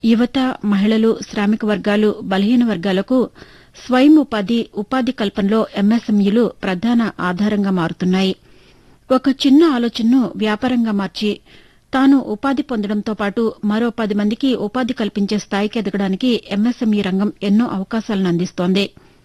యువత మహిళలు శ్రామిక వర్గాలు బలహీన వర్గాలకు స్వయం ఉపాధి ఉపాధి కల్పనలో ఎంఎస్ఎంఈలు ప్రధాన ఆధారంగా మారుతున్నాయి ఒక చిన్న ఆలోచనను వ్యాపారంగా మార్చి తాను ఉపాధి పొందడంతో పాటు మరో పది మందికి ఉపాధి కల్పించే స్థాయికి ఎదగడానికి ఎంఎస్ఎంఈ రంగం ఎన్నో అవకాశాలను అందిస్తోంది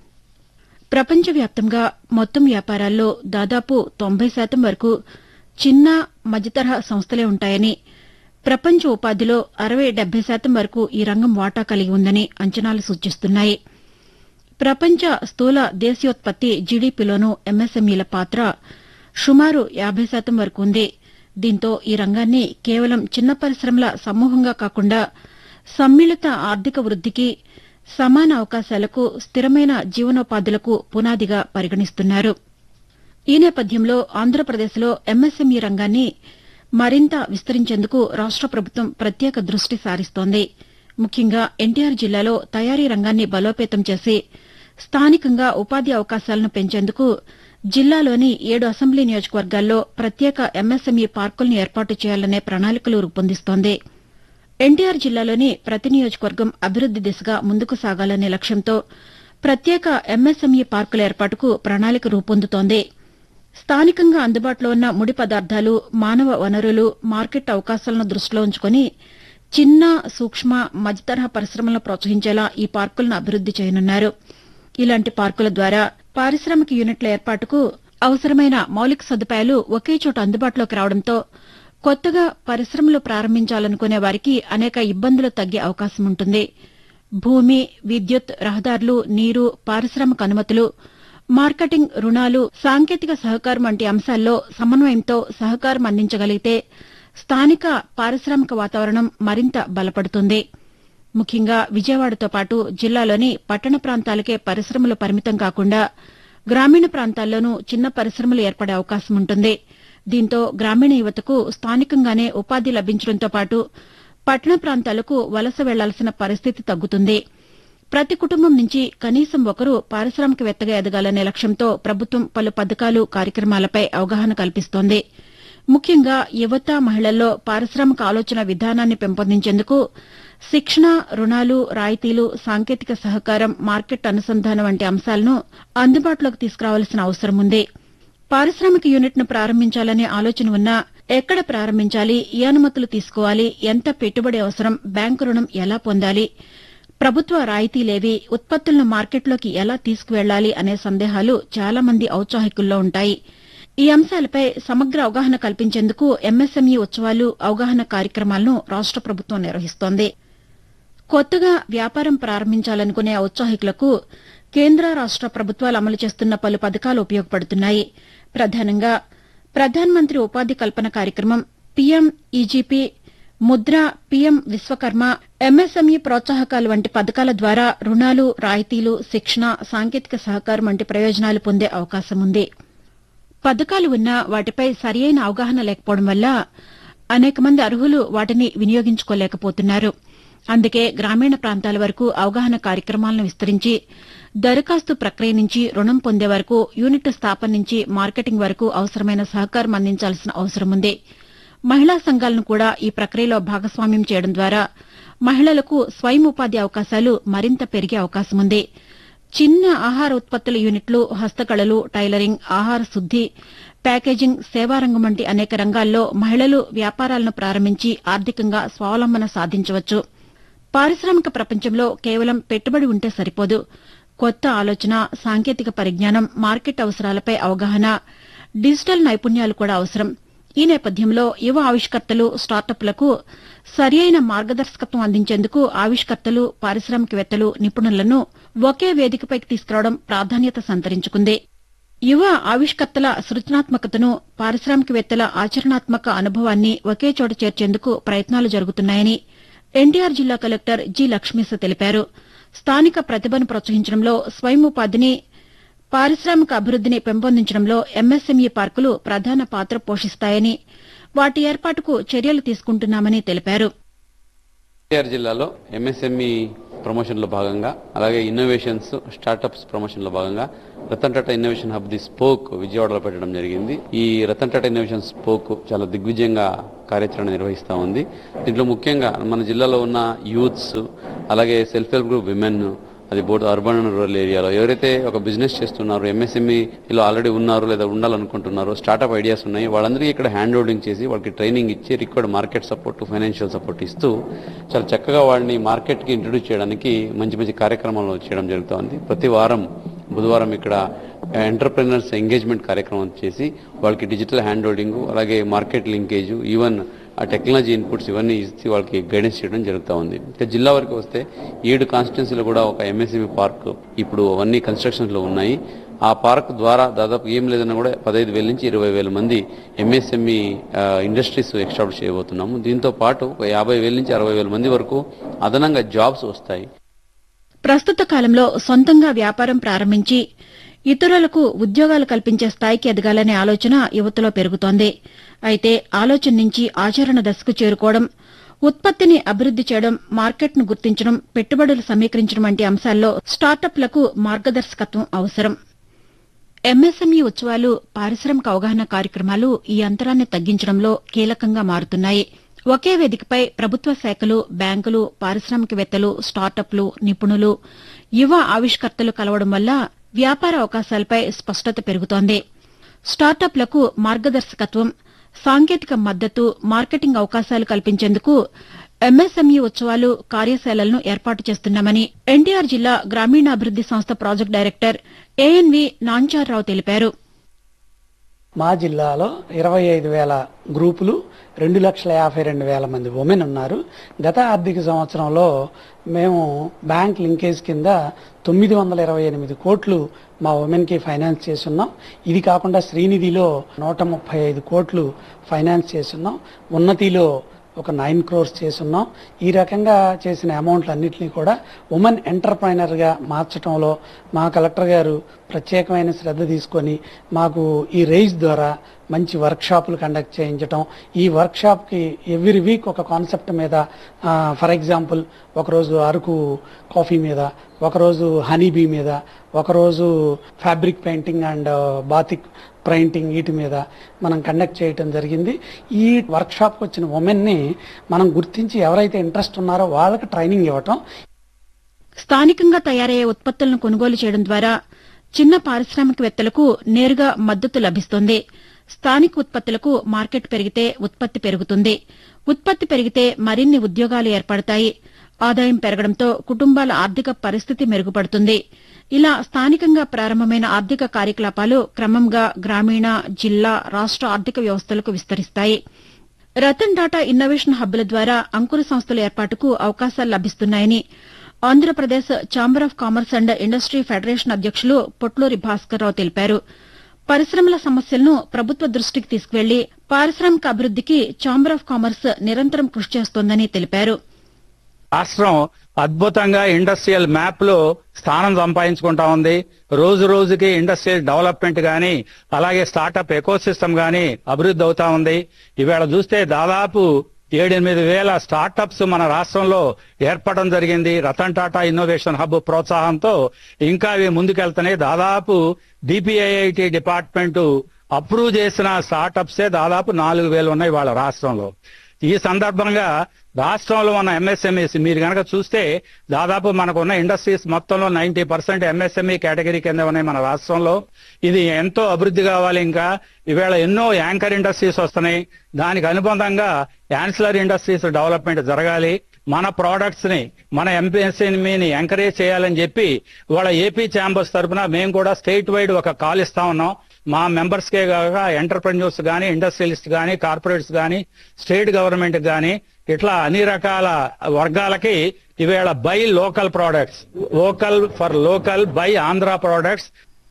ప్రపంచవ్యాప్తంగా మొత్తం వ్యాపారాల్లో దాదాపు తొంభై శాతం వరకు చిన్న మధ్యతరహా సంస్థలే ఉంటాయని ప్రపంచ ఉపాధిలో అరవై డెబ్బై శాతం వరకు ఈ రంగం వాటా కలిగి ఉందని అంచనాలు సూచిస్తున్నాయి ప్రపంచ స్థూల దేశీయోత్పత్తి జీడీపీలోనూ ఎంఎస్ఎంఈల పాత్ర సుమారు యాబై శాతం వరకు ఉంది దీంతో ఈ రంగాన్ని కేవలం చిన్న పరిశ్రమల సమూహంగా కాకుండా సమ్మిళిత ఆర్థిక వృద్దికి సమాన అవకాశాలకు స్థిరమైన జీవనోపాధులకు పునాదిగా పరిగణిస్తున్నారు ఈ నేపథ్యంలో ఆంధ్రప్రదేశ్లో ఎంఎస్ఎంఈ రంగాన్ని మరింత విస్తరించేందుకు రాష్ట ప్రభుత్వం ప్రత్యేక దృష్టి సారిస్తోంది ముఖ్యంగా ఎన్టీఆర్ జిల్లాలో తయారీ రంగాన్ని బలోపేతం చేసి స్థానికంగా ఉపాధి అవకాశాలను పెంచేందుకు జిల్లాలోని ఏడు అసెంబ్లీ నియోజకవర్గాల్లో ప్రత్యేక ఎంఎస్ఎంఈ పార్కులను ఏర్పాటు చేయాలనే ప్రణాళికలు రూపొందిస్తోంది ఎన్టీఆర్ జిల్లాలోని ప్రతి నియోజకవర్గం అభివృద్ది దిశగా ముందుకు సాగాలనే లక్ష్యంతో ప్రత్యేక ఎంఎస్ఎంఈ పార్కుల ఏర్పాటుకు ప్రణాళిక రూపొందుతోంది స్థానికంగా అందుబాటులో ఉన్న ముడి పదార్థాలు మానవ వనరులు మార్కెట్ అవకాశాలను దృష్టిలో ఉంచుకుని చిన్న సూక్ష్మ మధ్యతరహా పరిశ్రమలను ప్రోత్సహించేలా ఈ పార్కులను అభివృద్ది చేయనున్నారు ఇలాంటి పార్కుల ద్వారా పారిశ్రామిక యూనిట్ల ఏర్పాటుకు అవసరమైన మౌలిక సదుపాయాలు ఒకే చోట అందుబాటులోకి రావడంతో కొత్తగా పరిశ్రమలు ప్రారంభించాలనుకునే వారికి అనేక ఇబ్బందులు తగ్గే అవకాశం ఉంటుంది భూమి విద్యుత్ రహదారులు నీరు పారిశ్రామిక అనుమతులు మార్కెటింగ్ రుణాలు సాంకేతిక సహకారం వంటి అంశాల్లో సమన్వయంతో సహకారం అందించగలిగితే స్థానిక పారిశ్రామిక వాతావరణం మరింత బలపడుతుంది ముఖ్యంగా విజయవాడతో పాటు జిల్లాలోని పట్టణ ప్రాంతాలకే పరిశ్రమలు పరిమితం కాకుండా గ్రామీణ ప్రాంతాల్లోనూ చిన్న పరిశ్రమలు ఏర్పడే అవకాశం ఉంటుంది దీంతో గ్రామీణ యువతకు స్థానికంగానే ఉపాధి లభించడంతో పాటు పట్టణ ప్రాంతాలకు వలస వెళ్లాల్సిన పరిస్థితి తగ్గుతుంది ప్రతి కుటుంబం నుంచి కనీసం ఒకరు పారిశ్రామికవేత్తగా ఎదగాలనే లక్ష్యంతో ప్రభుత్వం పలు పథకాలు కార్యక్రమాలపై అవగాహన కల్పిస్తోంది ముఖ్యంగా యువత మహిళల్లో పారిశ్రామిక ఆలోచన విధానాన్ని పెంపొందించేందుకు శిక్షణ రుణాలు రాయితీలు సాంకేతిక సహకారం మార్కెట్ అనుసంధానం వంటి అంశాలను అందుబాటులోకి తీసుకురావాల్సిన అవసరం ఉంది పారిశ్రామిక యూనిట్ను ప్రారంభించాలనే ఆలోచన ఉన్నా ఎక్కడ ప్రారంభించాలి ఏ అనుమతులు తీసుకోవాలి ఎంత పెట్టుబడి అవసరం బ్యాంకు రుణం ఎలా పొందాలి ప్రభుత్వ రాయితీలేవి ఉత్పత్తులను మార్కెట్లోకి ఎలా తీసుకువెళ్లాలి అనే సందేహాలు చాలా మంది ఔత్సాహికుల్లో ఉంటాయి ఈ అంశాలపై సమగ్ర అవగాహన కల్పించేందుకు ఎంఎస్ఎంఈ ఉత్సవాలు అవగాహన కార్యక్రమాలను రాష్ట ప్రభుత్వం నిర్వహిస్తోంది కొత్తగా వ్యాపారం ప్రారంభించాలనుకునే ఔత్సాహికులకు కేంద్ర రాష్ట ప్రభుత్వాలు అమలు చేస్తున్న పలు పథకాలు ఉపయోగపడుతున్నాయి ప్రధానంగా ప్రధాన్ మంత్రి ఉపాధి కల్పన కార్యక్రమం PM EGP Mudra PM Vishwakarma MSME ప్రోత్సాహకాలు వంటి పథకాల ద్వారా రుణాలు రాయితీలు శిక్షణ సాంకేతిక సహకారం వంటి ప్రయోజనాలు పొందే అవకాశం ఉంది పథకాలు ఉన్నా వాటిపై సరియైన అవగాహన లేకపోవడం వల్ల అనేక మంది అర్హులు వాటిని వినియోగించుకోలేకపోతున్నారు అందుకే గ్రామీణ ప్రాంతాల వరకు అవగాహన కార్యక్రమాలను విస్తరించి దరఖాస్తు ప్రక్రియ నుంచి రుణం పొందే వరకు యూనిట్ స్థాపన నుంచి మార్కెటింగ్ వరకు అవసరమైన సహకారం అందించాల్సిన అవసరం ఉంది మహిళా సంఘాలను కూడా ఈ ప్రక్రియలో భాగస్వామ్యం చేయడం ద్వారా మహిళలకు స్వయం ఉపాధి అవకాశాలు మరింత పెరిగే అవకాశం ఉంది చిన్న ఆహార ఉత్పత్తుల యూనిట్లు హస్తకళలు టైలరింగ్ ఆహార శుద్ది ప్యాకేజింగ్ సేవారంగం వంటి అనేక రంగాల్లో మహిళలు వ్యాపారాలను ప్రారంభించి ఆర్థికంగా స్వావలంబన సాధించవచ్చు పారిశ్రామిక ప్రపంచంలో కేవలం పెట్టుబడి ఉంటే సరిపోదు కొత్త ఆలోచన సాంకేతిక పరిజ్ఞానం మార్కెట్ అవసరాలపై అవగాహన డిజిటల్ నైపుణ్యాలు కూడా అవసరం ఈ నేపథ్యంలో యువ ఆవిష్కర్తలు స్టార్టప్లకు సరియైన మార్గదర్శకత్వం అందించేందుకు ఆవిష్కర్తలు పారిశ్రామికవేత్తలు నిపుణులను ఒకే వేదికపైకి తీసుకురావడం ప్రాధాన్యత సంతరించుకుంది యువ ఆవిష్కర్తల సృజనాత్మకతను పారిశ్రామికవేత్తల ఆచరణాత్మక అనుభవాన్ని ఒకే చోట చేర్చేందుకు ప్రయత్నాలు జరుగుతున్నాయని ఎన్టీఆర్ జిల్లా కలెక్టర్ జి లక్ష్మీస తెలిపారు స్థానిక ప్రతిభను ప్రోత్సహించడంలో స్వయం ఉపాధిని పారిశ్రామిక అభివృద్దిని పెంపొందించడంలో ఎంఎస్ఎంఈ పార్కులు ప్రధాన పాత్ర పోషిస్తాయని వాటి ఏర్పాటుకు చర్యలు తీసుకుంటున్నామని తెలిపారు ఎన్టీఆర్ జిల్లాలో ఎంఎస్ఎంఈ ప్రమోషన్ లో భాగంగా అలాగే ఇన్నోవేషన్స్ స్టార్టప్స్ ప్రమోషన్ లో భాగంగా Ratan Tata innovation hub the spoke విజయవాడలో పెట్టడం జరిగింది ఈ రతన్ టాటా ఇన్నోవేషన్ స్పోక్ చాలా దిగ్విజయంగా కార్యాచరణ నిర్వహిస్తా ఉంది దీంట్లో ముఖ్యంగా మన జిల్లాలో ఉన్న యూత్స్ అలాగే సెల్ఫ్ హెల్ప్ గ్రూప్ విమెన్ అది బోత్ అర్బన్ అండ్ రూరల్ ఏరియాలో ఎవరైతే ఒక బిజినెస్ చేస్తున్నారు ఎంఎస్ఎంఈలో ఆల్రెడీ ఉన్నారు లేదా ఉండాలనుకుంటున్నారో స్టార్టప్ ఐడియాస్ ఉన్నాయి వాళ్ళందరికీ ఇక్కడ హ్యాండ్ హోల్డింగ్ చేసి వాళ్ళకి ట్రైనింగ్ ఇచ్చి required market support financial support ఇస్తూ చాలా చక్కగా వాళ్ళని మార్కెట్కి ఇంట్రడ్యూస్ చేయడానికి మంచి మంచి కార్యక్రమాలు చేయడం జరుగుతోంది ప్రతి వారం బుధవారం ఇక్కడ ఎంటర్ప్రినర్స్ ఎంగేజ్మెంట్ కార్యక్రమం చేసి వాళ్ళకి డిజిటల్ హ్యాండ్ హోల్డింగ్ అలాగే మార్కెట్ లింకేజ్ ఈవెన్ ఆ టెక్నాలజీ ఇన్పుట్స్ ఇవన్నీ ఇచ్చి వాళ్ళకి గైడెన్స్ చేయడం జరుగుతూ ఉంది ఇక జిల్లా వరకు వస్తే ఏడు కాన్స్టిట్యున్సీలో కూడా ఒక ఎంఎస్ఎంఈ పార్క్ ఇప్పుడు అవన్నీ కన్స్ట్రక్షన్స్ లో ఉన్నాయి ఆ పార్క్ ద్వారా దాదాపు ఏం లేదన్నా కూడా పదహైదు వేల నుంచి ఇరవై వేల మంది ఎంఎస్ఎంఈ ఇండస్ట్రీస్ ఎక్స్టాబ్లిష్ చేయబోతున్నాము దీంతో పాటు ఒక యాభై వేల నుంచి అరవై వేల మంది వరకు అదనంగా జాబ్స్ వస్తాయి ప్రస్తుత కాలంలో సొంతంగా వ్యాపారం ప్రారంభించి ఇతరులకు ఉద్యోగాలు కల్పించే స్థాయికి ఎదగాలనే ఆలోచన యువతలో పెరుగుతోంది అయితే ఆలోచన నుంచి ఆచరణ దశకు చేరుకోవడం ఉత్పత్తిని అభివృద్ది చేయడం మార్కెట్ను గుర్తించడం పెట్టుబడులు సమీకరించడం వంటి అంశాల్లో స్టార్టప్లకు మార్గదర్శకత్వం అవసరం ఎంఎస్ఎంఈ ఉత్సవాలు పారిశ్రామిక అవగాహన కార్యక్రమాలు ఈ అంతరాన్ని తగ్గించడంలో కీలకంగా మారుతున్నాయి ఒకే వేదికపై ప్రభుత్వ శాఖలు బ్యాంకులు పారిశ్రామికవేత్తలు స్టార్టప్లు నిపుణులు యువ ఆవిష్కర్తలు కలవడం వల్ల వ్యాపార అవకాశాలపై స్పష్టత పెరుగుతోంది స్టార్టప్లకు మార్గదర్శకత్వం సాంకేతిక మద్దతు మార్కెటింగ్ అవకాశాలు కల్పించేందుకు ఎంఎస్ఎంఈ ఉత్సవాలు కార్యశాలలను ఏర్పాటు చేస్తున్నామని ఎన్టీఆర్ జిల్లా గ్రామీణాభివృద్ది సంస్థ ప్రాజెక్టు డైరెక్టర్ ఏఎన్వి నాంచార్రావు తెలిపారు మా జిల్లాలో ఇరవై ఐదు వేల గ్రూపులు రెండు లక్షల యాభై రెండు వేల మంది ఉమెన్ ఉన్నారు గత ఆర్థిక సంవత్సరంలో మేము బ్యాంక్ లింకేజ్ కింద తొమ్మిది వందల ఇరవై ఎనిమిది కోట్లు మా ఉమెన్కి ఫైనాన్స్ చేస్తున్నాం ఇది కాకుండా శ్రీనిధిలో నూట ముప్పై ఐదు కోట్లు ఫైనాన్స్ చేస్తున్నాం ఉన్నతిలో ఒక నైన్ క్రోర్స్ చేసున్నాం ఈ రకంగా చేసిన అమౌంట్లు అన్నింటినీ కూడా ఉమెన్ ఎంటర్ప్రైనర్గా మార్చడంలో మా కలెక్టర్ గారు ప్రత్యేకమైన శ్రద్ధ తీసుకొని మాకు ఈ రైజ్ ద్వారా మంచి వర్క్షాపులు కండక్ట్ చేయించడం ఈ వర్క్షాప్కి ఎవ్రీ వీక్ ఒక కాన్సెప్ట్ మీద ఫర్ ఎగ్జాంపుల్ ఒకరోజు అరకు కాఫీ మీద ఒకరోజు హనీ బీ మీద ఒకరోజు fabric painting and batik printing వీటి మీద మనం కండక్ట్ చేయటం జరిగింది ఈ వర్క్షాప్కి వచ్చిన ఉమెన్ని మనం గుర్తించి ఎవరైతే ఇంట్రెస్ట్ ఉన్నారో వాళ్ళకి ట్రైనింగ్ ఇవ్వటం స్థానికంగా తయారయ్యే ఉత్పత్తులను కొనుగోలు చేయడం ద్వారా చిన్న పారిశ్రామికవేత్తలకు నేరుగా మద్దతు లభిస్తుంది స్థానిక ఉత్పత్తులకు మార్కెట్ పెరిగితే ఉత్పత్తి పెరుగుతుంది ఉత్పత్తి పెరిగితే మరిన్ని ఉద్యోగాలు ఏర్పడతాయి ఆదాయం పెరగడంతో కుటుంబాల ఆర్థిక పరిస్థితి మెరుగుపడుతుంది ఇలా స్థానికంగా ప్రారంభమైన ఆర్థిక కార్యకలాపాలు క్రమంగా గ్రామీణ జిల్లా రాష్ట ఆర్థిక వ్యవస్థలకు విస్తరిస్తాయి రతన్ టాటా ఇన్నోవేషన్ హబ్బుల ద్వారా అంకుర సంస్థల ఏర్పాటుకు అవకాశాలు లభిస్తున్నాయని Andhra Pradesh chamber of commerce and industry federation అధ్యక్షులు పొట్లూరి భాస్కర్రావు తెలిపారు పరిశ్రమల సమస్యలను ప్రభుత్వ దృష్టికి తీసుకువెళ్లి పారిశ్రామిక అభివృద్దికి ఛాంబర్ ఆఫ్ కామర్స్ నిరంతరం కృషి చేస్తోందని తెలిపారు రాష్ట్రం అద్భుతంగా ఇండస్ట్రియల్ మ్యాప్ లో స్థానం సంపాదించుకుంటా ఉంది రోజు రోజుకి ఇండస్ట్రియల్ డెవలప్మెంట్ గాని అలాగే స్టార్టప్ ఎకో సిస్టమ్ గాని అభివృద్ధి అవుతా ఉంది ఇవాళ చూస్తే దాదాపు ఏడెనిమిది వేల స్టార్టప్స్ మన రాష్ట్రంలో ఏర్పడడం జరిగింది రతన్ టాటా ఇన్నోవేషన్ హబ్ ప్రోత్సాహంతో ఇంకా అవి ముందుకెళ్తున్నాయి దాదాపు డిపిఐఐటి డిపార్ట్మెంట్ అప్రూవ్ చేసిన స్టార్టప్సే దాదాపు నాలుగు వేలు ఉన్నాయి వాళ్ళ రాష్ట్రంలో ఈ సందర్భంగా రాష్ట్రంలో ఉన్న ఎంఎస్ఎంఈస్ మీరు కనుక చూస్తే దాదాపు మనకున్న ఇండస్ట్రీస్ మొత్తంలో నైన్టీ పర్సెంట్ ఎంఎస్ఎంఈ కేటగిరీ కింద ఉన్నాయి మన రాష్ట్రంలో ఇది ఎంతో అభివృద్ధి కావాలి ఇంకా ఈవేళ ఎన్నో యాంకర్ ఇండస్ట్రీస్ వస్తున్నాయి దానికి అనుబంధంగా యాన్సిలర్ ఇండస్ట్రీస్ డెవలప్మెంట్ జరగాలి మన ప్రోడక్ట్స్ ని మన ఎంపీఎస్ఎంఈని ఎంకరేజ్ చేయాలని చెప్పి ఇవాళ ఏపీ ఛాంబర్స్ తరఫున మేము కూడా స్టేట్ వైడ్ ఒక కాల్ ఇస్తా ఉన్నాం మా మెంబర్స్ కే కాక ఎంటర్ప్రెన్యూర్స్ గానీ ఇండస్ట్రియలిస్ట్ గానీ కార్పొరేట్స్ గానీ స్టేట్ గవర్నమెంట్ గానీ ఇట్లా అన్ని రకాల వర్గాలకి ఈవేళ buy local products local for local buy Andhra products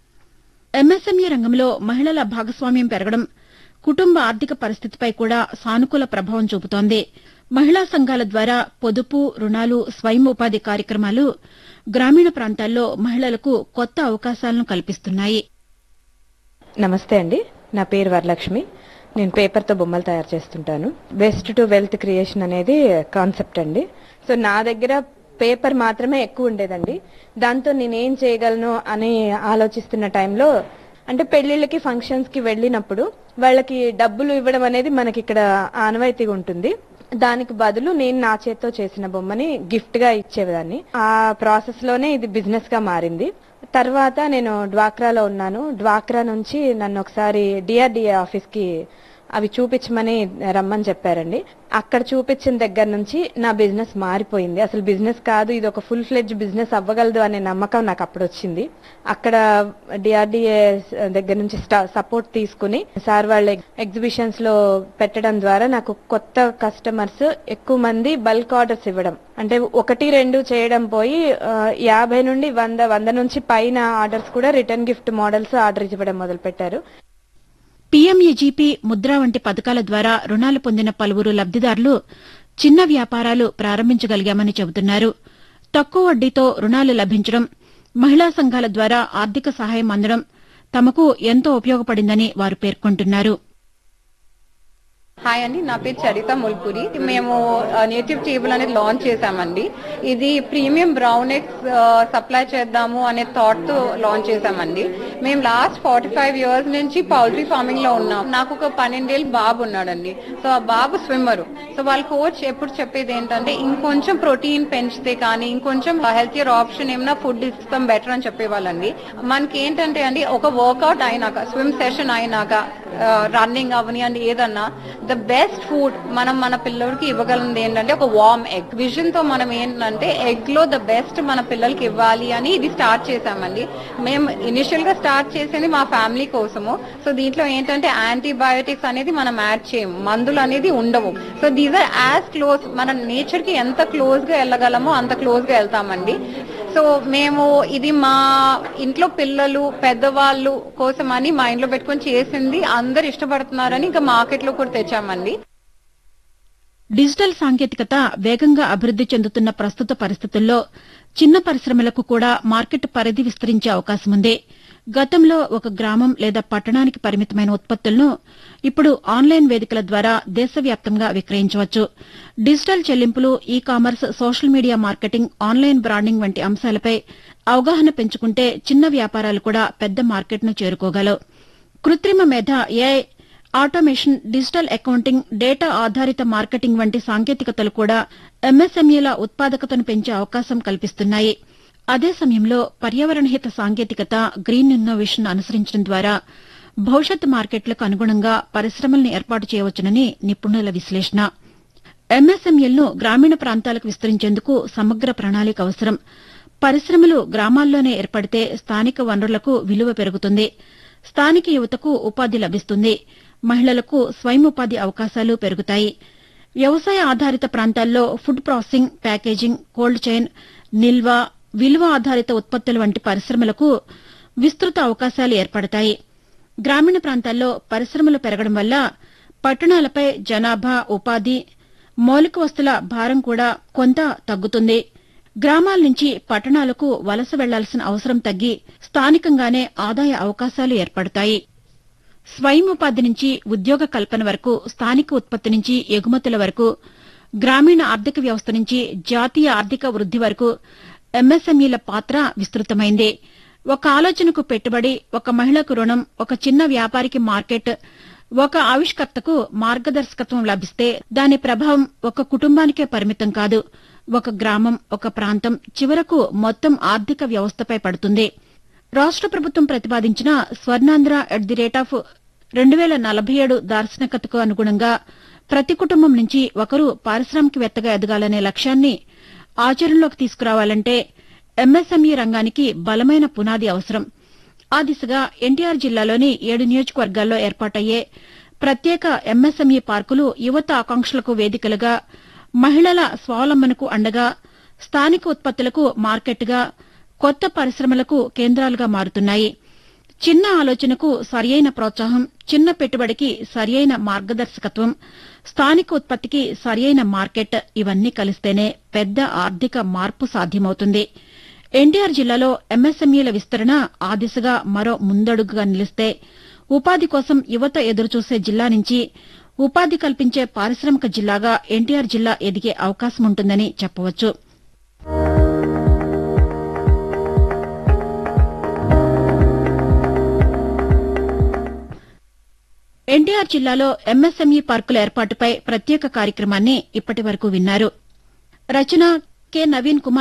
MSME రంగంలో మహిళల భాగస్వామ్యం పెరగడం కుటుంబ ఆర్థిక పరిస్థితిపై కూడా సానుకూల ప్రభావం చూపుతోంది మహిళా సంఘాల ద్వారా పొదుపు రుణాలు స్వయం ఉపాధి కార్యక్రమాలు గ్రామీణ ప్రాంతాల్లో మహిళలకు కొత్త అవకాశాలను కల్పిస్తున్నాయి నమస్తే అండి నా పేరు వరలక్ష్మి నేను పేపర్తో బొమ్మలు తయారు చేస్తుంటాను వెస్ట్ టు వెల్త్ క్రియేషన్ అనేది కాన్సెప్ట్ అండి సో నా దగ్గర పేపర్ మాత్రమే ఎక్కువ ఉండేదండి దాంతో నేనేం చేయగలను అని ఆలోచిస్తున్న టైంలో అంటే పెళ్లిళ్ళకి ఫంక్షన్స్ కి వెళ్ళినప్పుడు వాళ్ళకి డబ్బులు ఇవ్వడం అనేది మనకి ఇక్కడ ఆనవాయితీగా ఉంటుంది దానికి బదులు నేను నా చేత్తో చేసిన బొమ్మని గిఫ్ట్ గా ఇచ్చేదాన్ని ఆ ప్రాసెస్ లోనే ఇది బిజినెస్ గా మారింది తర్వాత నేను డ్వాక్రాలో ఉన్నాను డ్వాక్రా నుంచి నన్ను ఒకసారి డిఆర్డిఏ ఆఫీస్ కి అవి చూపించమని రమ్మని చెప్పారండి అక్కడ చూపించిన దగ్గర నుంచి నా బిజినెస్ మారిపోయింది అసలు బిజినెస్ కాదు ఇది ఒక ఫుల్ ఫ్లెడ్జ్ బిజినెస్ అవ్వగలదు అనే నమ్మకం నాకు అప్పుడు వచ్చింది అక్కడ డిఆర్డిఏ దగ్గర నుంచి సపోర్ట్ తీసుకుని సార్ వాళ్ళ ఎగ్జిబిషన్స్ లో పెట్టడం ద్వారా నాకు కొత్త కస్టమర్స్ ఎక్కువ మంది బల్క్ ఆర్డర్స్ ఇవ్వడం అంటే ఒకటి రెండు చేయడం పోయి ఆ, యాభై నుండి వంద వంద నుంచి పైన ఆర్డర్స్ కూడా రిటర్న్ గిఫ్ట్ మోడల్స్ ఆర్డర్ ఇవ్వడం మొదలు పెట్టారు పీఎంఏజీపీ ముద్ర వంటి పథకాల ద్వారా రుణాలు పొందిన పలువురు లబ్దిదారులు చిన్న వ్యాపారాలు ప్రారంభించగలిగామని చెబుతున్నారు తక్కువ వడ్డీతో రుణాలు లభించడం మహిళా సంఘాల ద్వారా ఆర్థిక సహాయం అందడం తమకు ఎంతో ఉపయోగపడిందని వారు పేర్కొంటున్నారు హాయ్ అండి నా పేరు చరిత ముల్పురి మేము నేటివ్ టేబుల్ అనేది లాంచ్ చేశామండి ఇది ప్రీమియం బ్రౌన్ ఎగ్స్ సప్లై చేద్దాము అనే థాట్ తో లాంచ్ చేశామండి మేము లాస్ట్ ఫార్టీ ఫైవ్ ఇయర్స్ నుంచి పౌల్ట్రీ ఫార్మింగ్ లో ఉన్నాం నాకు ఒక పన్నెండేళ్ళు బాబు ఉన్నాడండి సో ఆ బాబు స్విమ్మర్ సో వాళ్ళ కోచ్ ఎప్పుడు చెప్పేది ఏంటంటే ఇంకొంచెం ప్రోటీన్ పెంచితే కానీ ఇంకొంచెం హెల్తియర్ ఆప్షన్ ఏమైనా ఫుడ్ ఇస్తాం బెటర్ అని చెప్పేవాళ్ళండి మనకి ఏంటంటే అండి ఒక వర్కౌట్ అయినాక స్విమ్ సెషన్ అయినాక రన్నింగ్ అవని అండి ఏదన్నా ద బెస్ట్ ఫుడ్ మనం మన పిల్లలకి ఇవ్వగలిగింది ఏంటంటే ఒక వార్మ్ ఎగ్ విజన్ తో మనం ఏంటంటే ఎగ్ లో ద బెస్ట్ మన పిల్లలకి ఇవ్వాలి అని ఇది స్టార్ట్ చేసామండి మేము ఇనిషియల్ గా స్టార్ట్ చేసింది మా ఫ్యామిలీ కోసము సో దీంట్లో ఏంటంటే యాంటీబయోటిక్స్ అనేది మనం యాడ్ చేయము మందులు అనేది ఉండవు so these are as close మన నేచర్ కి ఎంత క్లోజ్ గా వెళ్ళగలమో అంత క్లోజ్ గా వెళ్తామండి సో మేము ఇది మా ఇంట్లో పిల్లలు పెద్దవాళ్ళు కోసం అని మా ఇంట్లో పెట్టుకొని చేసింది అందరు ఇష్టపడుతున్నారని ఇంకా మార్కెట్ లో కూడా తెచ్చామండి డిజిటల్ సాంకేతికత వేగంగా అభివృద్ది చెందుతున్న ప్రస్తుత పరిస్థితుల్లో చిన్న పరిశ్రమలకు కూడా మార్కెట్ పరిధి విస్తరించే అవకాశం ఉంది గతంలో ఒక గ్రామం లేదా పట్టణానికి పరిమితమైన ఉత్పత్తులను ఇప్పుడు ఆన్లైన్ వేదికల ద్వారా దేశవ్యాప్తంగా విక్రయించవచ్చు డిజిటల్ చెల్లింపులు e-commerce social media marketing online branding వంటి అంశాలపై అవగాహన పెంచుకుంటే చిన్న వ్యాపారాలు కూడా పెద్ద మార్కెట్ను చేరుకోగలవు కృత్రిమ మేధ AI automation digital accounting data ఆధారిత మార్కెటింగ్ వంటి సాంకేతికతలు కూడా ఎంఎస్ఎంఈల ఉత్పాదకతను పెంచే అవకాశం కల్పిస్తున్నాయి అదే సమయంలో పర్యావరణ హిత సాంకేతికత గ్రీన్ ఇన్నోవేషన్ అనుసరించడం ద్వారా భవిష్యత్ మార్కెట్లకు అనుగుణంగా పరిశ్రమలను ఏర్పాటు చేయవచ్చునని నిపుణుల విశ్లేషణ ఎంఎస్ఎంఈలను గ్రామీణ ప్రాంతాలకు విస్తరించేందుకు సమగ్ర ప్రణాళిక అవసరం పరిశ్రమలు గ్రామాల్లోనే ఏర్పడితే స్థానిక వనరులకు విలువ పెరుగుతుంది స్థానిక యువతకు ఉపాధి లభిస్తుంది మహిళలకు స్వయం ఉపాధి అవకాశాలు పెరుగుతాయి వ్యవసాయ ఆధారిత ప్రాంతాల్లో food processing packaging cold chain నిల్వ విలువ ఆధారిత ఉత్పత్తుల వంటి పరిశ్రమలకు విస్తృత అవకాశాలు ఏర్పడతాయి గ్రామీణ ప్రాంతాల్లో పరిశ్రమలు పెరగడం వల్ల పట్టణాలపై జనాభా ఉపాధి మౌలిక వస్తుల భారం కూడా కొంత తగ్గుతుంది గ్రామాల నుంచి పట్టణాలకు వలస వెళ్లాల్సిన అవసరం తగ్గి స్థానికంగానే ఆదాయ అవకాశాలు ఏర్పడతాయి స్వయం ఉపాధి నుంచి ఉద్యోగ కల్పన వరకు స్థానిక ఉత్పత్తి నుంచి ఎగుమతుల వరకు గ్రామీణ ఆర్థిక వ్యవస్థ నుంచి జాతీయ ఆర్థిక వృద్ది వరకు ఎంఎస్ఎంఈల పాత్ర విస్తృతమైంది ఒక ఆలోచనకు పెట్టుబడి ఒక మహిళకు రుణం ఒక చిన్న వ్యాపారికి మార్కెట్ ఒక ఆవిష్కర్తకు మార్గదర్శకత్వం లభిస్తే దాని ప్రభావం ఒక కుటుంబానికే పరిమితం కాదు ఒక గ్రామం ఒక ప్రాంతం చివరకు మొత్తం ఆర్థిక వ్యవస్థపై పడుతుంది రాష్ట ప్రభుత్వం ప్రతిపాదించిన Swarnandhra at the rate of రెండు వేల నలభై ఏడు దార్శనికతకు అనుగుణంగా ప్రతి కుటుంబం నుంచి ఒకరు పారిశ్రామికవేత్తగా ఎదగాలనే లక్ష్యాన్ని ఆచరణలోకి తీసుకురావాలంటే ఎంఎస్ఎంఈ రంగానికి బలమైన పునాది అవసరం ఆ దిశగా ఎన్టీఆర్ జిల్లాలోని ఏడు నియోజకవర్గాల్లో ఏర్పాటయ్యే ప్రత్యేక ఎంఎస్ఎంఈ పార్కులు యువత ఆకాంక్షలకు వేదికలుగా మహిళల స్వావలంబనకు అండగా స్థానిక ఉత్పత్తులకు మార్కెట్గా కొత్త పరిశ్రమలకు కేంద్రాలుగా మారుతున్నాయి చిన్న ఆలోచనకు సరియైన ప్రోత్సాహం చిన్న పెట్టుబడికి సరియైన మార్గదర్శకత్వం స్థానిక ఉత్పత్తికి సరియైన మార్కెట్ ఇవన్నీ కలిస్తేనే పెద్ద ఆర్థిక మార్పు సాధ్యమవుతుంది ఎన్టీఆర్ జిల్లాలో ఎంఎస్ఎంఈల విస్తరణ ఆ దిశగా మరో ముందడుగుగా నిలిస్తే ఉపాధి కోసం యువత ఎదురుచూసే జిల్లా నుంచి ఉపాధి కల్పించే పారిశ్రామిక జిల్లాగా ఎన్టీఆర్ జిల్లా ఎదిగే అవకాశం ఉంటుందని చెప్పవచ్చు ఎన్టీఆర్ జిల్లాలో ఎంఎస్ఎంఈ పార్కుల ఏర్పాటుపై ప్రత్యేక కార్యక్రమాన్ని ఇప్పటి వరకు విన్నారు రచన కె నవీన్ కుమార్